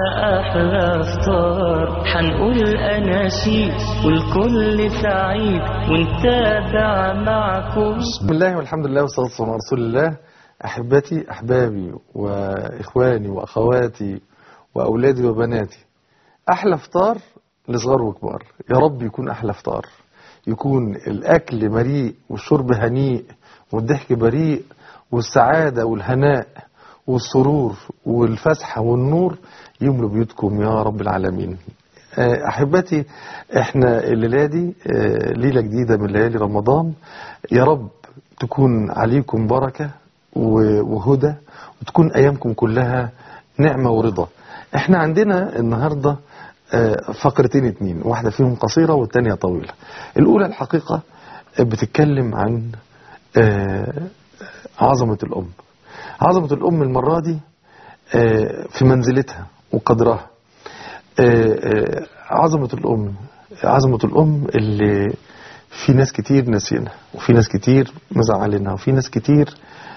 أحلى فطار حنقول أناشيد والكل سعيد ونتابع معكم بسم الله والحمد لله والصلاة والسلام على رسول الله أحبتي أحبابي وإخواني وأخواتي وأولادي وبناتي أحلى فطار لصغار وكبار يا رب يكون أحلى فطار يكون الأكل مريء والشرب هنيء والضحك بريء والسعادة والهناء والسرور والفسحة والنور يملوا بيوتكم يا رب العالمين أحبتي احنا الليلة دي ليلة جديدة من ليالي رمضان يا رب تكون عليكم بركة وهدى وتكون أيامكم كلها نعمة ورضا احنا عندنا النهاردة فقرتين اتنين واحدة فيهم قصيرة والتانية طويلة الأولى الحقيقة بتتكلم عن عظمة الأم عظمة الأم المرة دي في منزلتها وقدرها عظمة الأم عظمة الأم اللي في ناس كتير ناسينها وفي ناس كتير مزعلينها وفي ناس كتير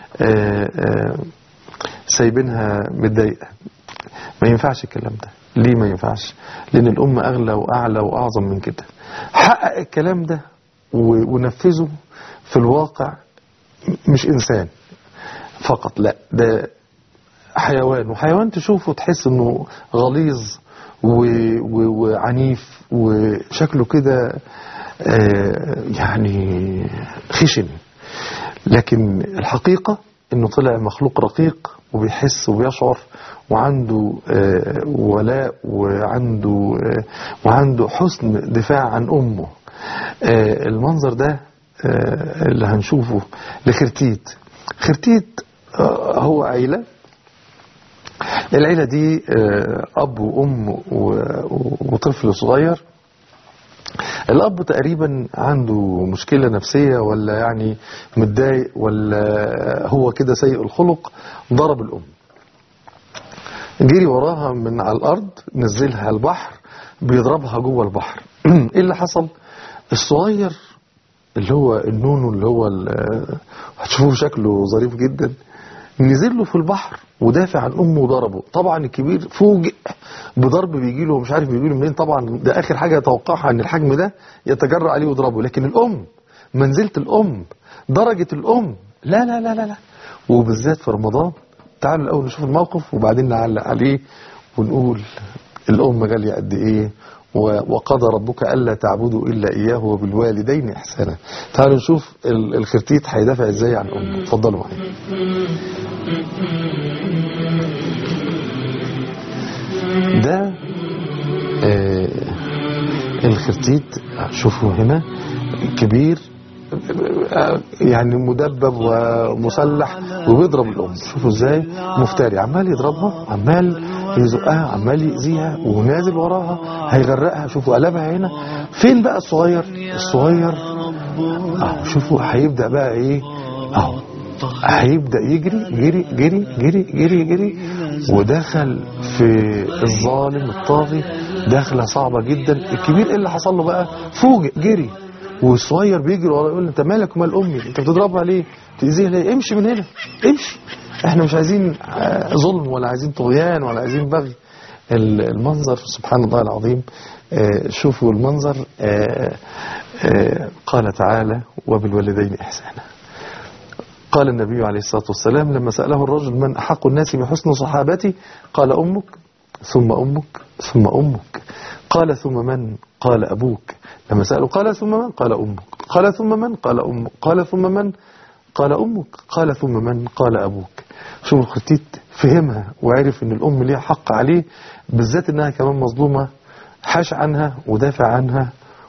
سايبينها متضايقة ما ينفعش الكلام ده ليه ما ينفعش لأن الأم أغلى وأعلى وأعظم من كده حقق الكلام ده ونفذه في الواقع مش إنسان فقط لا ده حيوان وحيوان تشوفه تحس انه غليظ وعنيف وشكله كده يعني خشن لكن الحقيقة انه طلع مخلوق رقيق وبيحس وبيشعر وعنده ولاء وعنده وعنده حسن دفاع عن امه المنظر ده اللي هنشوفه لخرتيت خرتيت هو عيلة العيلة دي أب وأم وطفل صغير الأب تقريبا عنده مشكلة نفسية ولا يعني متضايق ولا هو كده سيء الخلق ضرب الأم جري وراها من على الأرض نزلها البحر بيضربها جوه البحر ايه اللي حصل الصغير اللي هو النونو اللي هو هتشوفوه شكله ظريف جدا نزل له في البحر ودافع عن امه وضربه طبعا الكبير فوجئ بضرب بيجي له مش عارف بيجي له منين طبعا ده اخر حاجه يتوقعها ان الحجم ده يتجرأ عليه ويضربه لكن الام منزله الام درجه الام لا لا لا لا لا وبالذات في رمضان تعالوا الاول نشوف الموقف وبعدين نعلق عليه ونقول الام غاليه قد ايه وقضى ربك ألا تعبدوا إلا إياه وبالوالدين إحسانا تعالوا نشوف الخرتيت هيدافع إزاي عن أمه اتفضلوا معايا ده آه الخرتيت شوفوا هنا كبير يعني مدبب ومسلح وبيضرب الأم شوفوا ازاي مفتري عمال يضربها عمال يزقها عمال يأذيها ونازل وراها هيغرقها شوفوا قلبها هنا فين بقى الصغير الصغير اهو شوفوا هيبدأ بقى ايه اهو هيبدأ يجري جري جري جري جري جري ودخل في الظالم الطاغي دخلة صعبة جدا الكبير ايه اللي حصل له بقى فوجئ جري والصغير بيجري ورا يقول انت مالك ومال امي انت بتضربها ليه تاذيها ليه امشي من هنا امشي احنا مش عايزين ظلم ولا عايزين طغيان ولا عايزين بغي المنظر سبحان الله العظيم شوفوا المنظر قال تعالى وبالوالدين احسانا قال النبي عليه الصلاة والسلام لما سأله الرجل من أحق الناس بحسن صحابتي قال أمك ثم أمك ثم أمك قال ثم من قال أبوك لما سألوا قال ثم من قال أمك قال ثم من قال أمك قال ثم من قال أمك قال ثم من قال أبوك شوف الخرتيت فهمها وعرف ان الأم ليها حق عليه بالذات انها كمان مظلومة حاش عنها ودافع عنها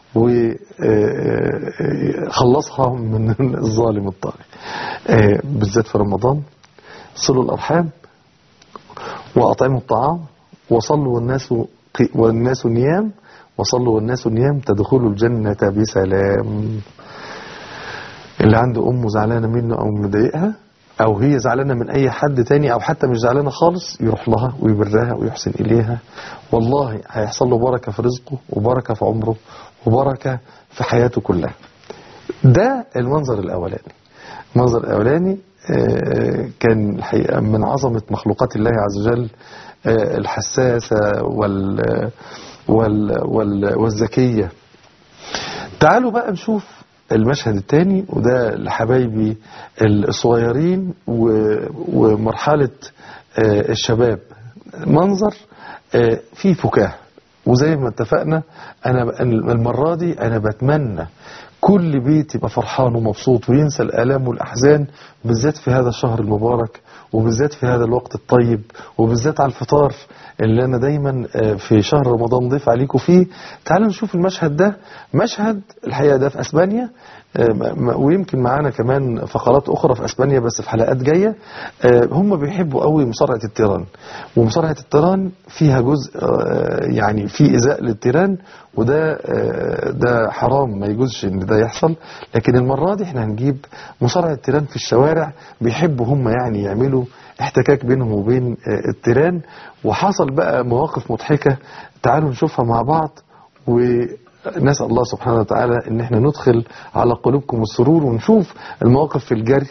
وخلصها من الظالم الطاغي بالذات في رمضان صلوا الأرحام وأطعموا الطعام وصلوا والناس والناس نيام وصلوا والناس نيام تدخلوا الجنة بسلام اللي عنده أمه زعلانة منه أو مضايقها أو هي زعلانة من أي حد تاني أو حتى مش زعلانة خالص يروح لها ويبرها ويحسن إليها والله هيحصل له بركة في رزقه وبركة في عمره وبركة في حياته كلها ده المنظر الأولاني المنظر الأولاني كان الحقيقة من عظمة مخلوقات الله عز وجل آه، الحساسة وال وال وال والذكية تعالوا بقى نشوف المشهد الثاني وده لحبايبي الصغيرين و- ومرحلة آه، الشباب منظر آه، فيه فكاهة وزي ما اتفقنا انا ب- المرة دي انا بتمنى كل بيت يبقى فرحان ومبسوط وينسى الآلام والأحزان بالذات في هذا الشهر المبارك وبالذات في هذا الوقت الطيب وبالذات على الفطار اللي أنا دايما آه، في شهر رمضان ضيف عليكم فيه تعالوا نشوف المشهد ده مشهد الحقيقة ده في أسبانيا آه، م- م- ويمكن معانا كمان فقرات أخرى في أسبانيا بس في حلقات جاية آه، هم بيحبوا قوي مصارعة التيران ومصارعة التيران فيها جزء آه، يعني في إزاء للتيران وده آه، ده حرام ما يجوزش ان ده يحصل لكن المرة دي احنا هنجيب مصارعة التيران في الشوارع بيحبوا هم يعني يعملوا احتكاك بينهم وبين آه، التيران وحصل بقى مواقف مضحكة تعالوا نشوفها مع بعض ونسأل الله سبحانه وتعالى ان احنا ندخل على قلوبكم السرور ونشوف المواقف في الجري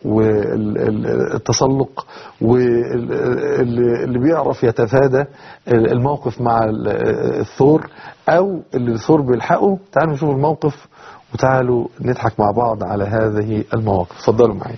والتسلق واللي بيعرف يتفادى الموقف مع ال- الثور او اللي الثور بيلحقه تعالوا نشوف الموقف وتعالوا نضحك مع بعض على هذه المواقف اتفضلوا معايا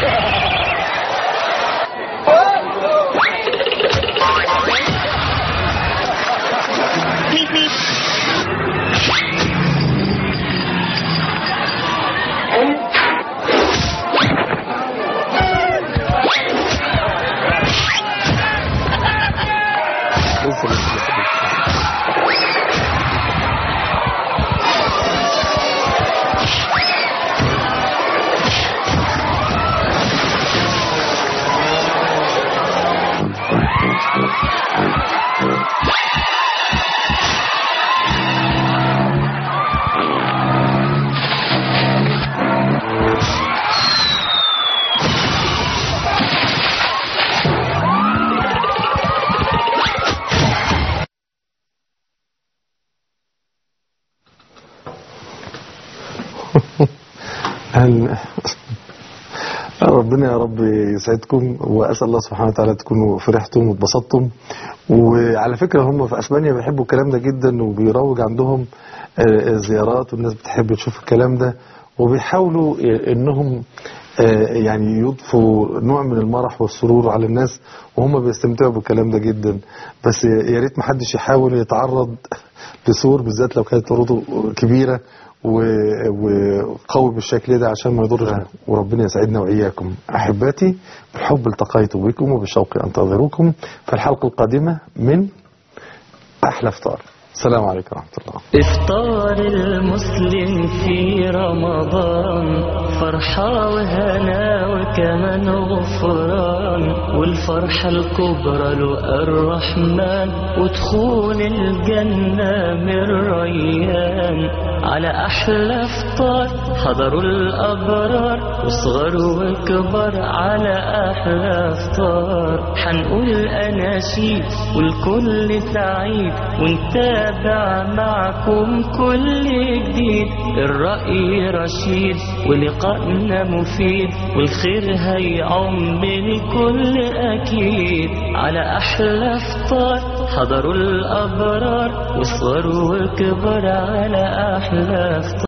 لسه لسه لسه هل ربنا يا رب يسعدكم واسال الله سبحانه وتعالى تكونوا فرحتم واتبسطتم وعلى فكره هم في اسبانيا بيحبوا الكلام ده جدا وبيروج عندهم آه، زيارات والناس بتحب تشوف الكلام ده وبيحاولوا انهم آه، يعني يضفوا نوع من المرح والسرور على الناس وهم بيستمتعوا بالكلام ده جدا بس يا ريت محدش يحاول يتعرض لسور بالذات لو كانت عروضه كبيره و- وقوي بالشكل ده عشان ما يضرش وربنا يسعدنا واياكم احباتي بالحب التقيت بكم وبالشوق انتظركم في الحلقه القادمه من احلى افطار السلام عليكم ورحمه الله إفطار المسلم في رمضان فرحة وهنا وكمان غفران والفرحة الكبرى له الرحمن ودخول الجنة من ريان على أحلى إفطار حضروا الأبرار وصغر وكبر على أحلى إفطار حنقول أناشيد والكل سعيد ونتابع معكم كل جديد الرأي رشيد ولقائنا مفيد والخير هيعم الكل أكيد على أحلى إفطار حضروا الأبرار وصغر وكبر على أحلى إفطار